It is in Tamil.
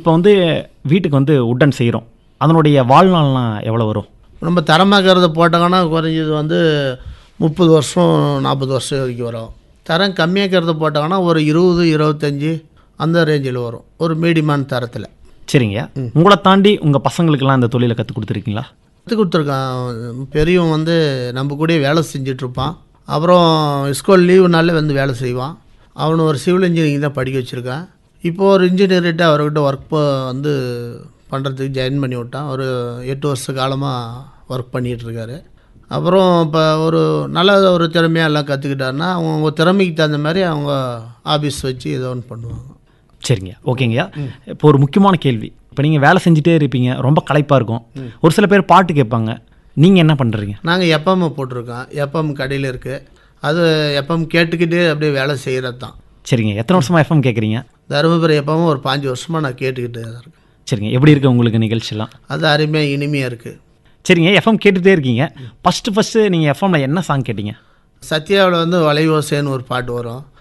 இப்போ வந்து வீட்டுக்கு வந்து உட்டன் செய்கிறோம் அதனுடைய வாழ்நாள்லாம் எவ்வளோ வரும் நம்ம தரமாக்கிறத போட்டாங்கன்னா குறைஞ்சது வந்து முப்பது வருஷம் நாற்பது வருஷம் வரைக்கும் வரும் தரம் கம்மியாக்கிறத போட்டாங்கன்னா ஒரு இருபது இருபத்தஞ்சி அந்த ரேஞ்சில் வரும் ஒரு மீடியமான தரத்தில் சரிங்க உங்களை தாண்டி உங்கள் பசங்களுக்கெல்லாம் இந்த தொழிலை கற்றுக் கொடுத்துருக்கீங்களா கற்றுக் கொடுத்துருக்கான் பெரியவன் வந்து நம்ம கூட வேலை செஞ்சிட்ருப்பான் அப்புறம் ஸ்கூல் லீவு நாளில் வந்து வேலை செய்வான் அவனை ஒரு சிவில் இன்ஜினியரிங் தான் படிக்க வச்சுருக்கான் இப்போ ஒரு இன்ஜினியர்கிட்ட அவர்கிட்ட ஒர்க் வந்து பண்ணுறதுக்கு ஜாயின் பண்ணி விட்டான் ஒரு எட்டு வருஷ காலமாக ஒர்க் பண்ணிகிட்ருக்காரு அப்புறம் இப்போ ஒரு நல்ல ஒரு திறமையாக எல்லாம் கற்றுக்கிட்டாருன்னா அவங்க திறமைக்கு தகுந்த மாதிரி அவங்க ஆஃபீஸ் வச்சு ஏதோ ஒன்று பண்ணுவாங்க சரிங்க ஓகேங்கய்யா இப்போ ஒரு முக்கியமான கேள்வி இப்போ நீங்கள் வேலை செஞ்சுட்டே இருப்பீங்க ரொம்ப களைப்பாக இருக்கும் ஒரு சில பேர் பாட்டு கேட்பாங்க நீங்கள் என்ன பண்ணுறீங்க நாங்கள் எப்எம் போட்டிருக்கோம் எப்எம் கடையில் இருக்குது அது எப்எம் கேட்டுக்கிட்டே அப்படியே வேலை செய்கிறது தான் சரிங்க எத்தனை வருஷமாக எஃப்எம் கேட்குறீங்க தருமபுரி எப்பவும் ஒரு பாஞ்சு வருஷமாக நான் கேட்டுக்கிட்டு தான் இருக்கேன் சரிங்க எப்படி இருக்கு உங்களுக்கு நிகழ்ச்சியெல்லாம் அது அருமையாக இனிமையாக இருக்குது சரிங்க எஃப்எம் கேட்டுகிட்டே இருக்கீங்க ஃபஸ்ட்டு ஃபஸ்ட்டு நீங்கள் எஃப்எம்ல என்ன சாங் கேட்டீங்க சத்யாவில் வந்து வளைவோசேன்னு ஒரு பாட்டு வரும்